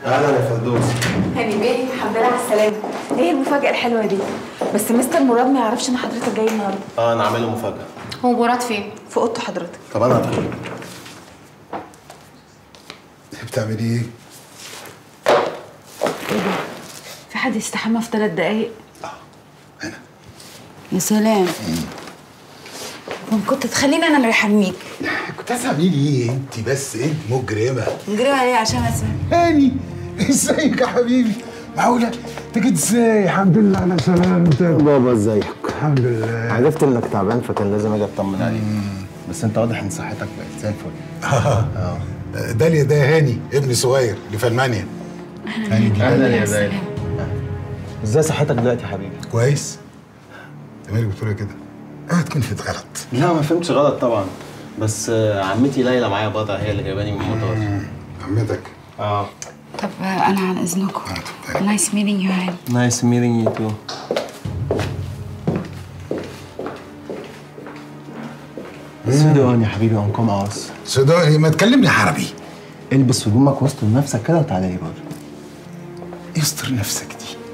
اهلا يا فردوس هاني بيه الحمد لله على السلامة ايه المفاجأة الحلوة دي بس مستر مراد ما يعرفش ان حضرتك جاي النهارده اه انا عامل له مفاجاه هو مراد فين؟ في اوضته حضرتك طب انا هدخل بتعملي ايه؟ في حد يستحمى في ثلاث دقايق انا يا سلام كنت تخليني انا اللي احميك كنت عايز تعملي ايه انت بس انت مجرمه نجري عليه عشان اسمع هاني ازيك يا حبيبي معقوله انت جيت ازاي الحمد لله على سلامتك بابا ازيك الحمد لله عرفت انك تعبان فكان لازم اجي اطمن عليك بس انت واضح ان صحتك بقت زي الفل اه داليا ده هاني ابني صغير اللي في المانيا هاني دي اهلا يا زايد ازاي صحتك دلوقتي يا حبيبي كويس انت مالك بتقول كده؟ اوعى تكون فيت غلط لا ما فهمتش غلط طبعا بس آه، عمتي ليلى معايا بضع هي اللي جايباني من المطار عمتك اه طب انا عن اذنكم نايس ميتنج يو هاني نايس ميتنج يو تو سودان يا حبيبي اون كوم اوس سوداني ما تكلمني عربي البس هدومك واستر نفسك كده وتعالى لي بره يستر نفسك دي